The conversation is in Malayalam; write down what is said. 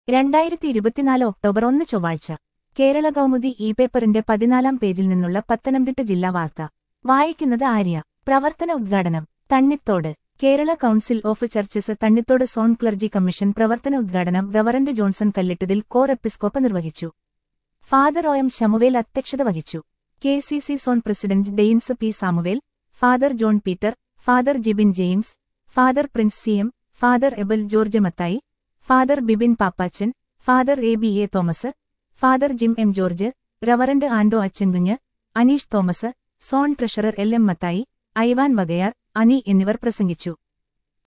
രണ്ടായിരത്തി ഇരുപത്തിനാല് ഒക്ടോബർ ഒന്ന് ചൊവ്വാഴ്ച കേരള കൗമുദി ഇ പേപ്പറിന്റെ പതിനാലാം പേജിൽ നിന്നുള്ള പത്തനംതിട്ട ജില്ലാ വാർത്ത വായിക്കുന്നത് ആര്യ പ്രവർത്തന ഉദ്ഘാടനം Thannithode Kerala council of churches Thannithode zone clergy commission പ്രവർത്തന ഉദ്ഘാടനം reverend Johnson Kallittathil cor episcopa നിർവഹിച്ചു ഫാദർ ഒ എം ശമുവേൽ അധ്യക്ഷത വഹിച്ചു K C C zone president Dains P Samuel father John Peter father Jibin James father Prince C M father Abel George Mathai father Bibin Pappachan father A B A Thomas father Jim M George reverend Ando Achankunju Aneesh Thomas zone treasurer L M Mathai Ivan Vakayar Ani എന്നിവർ പ്രസംഗിച്ചു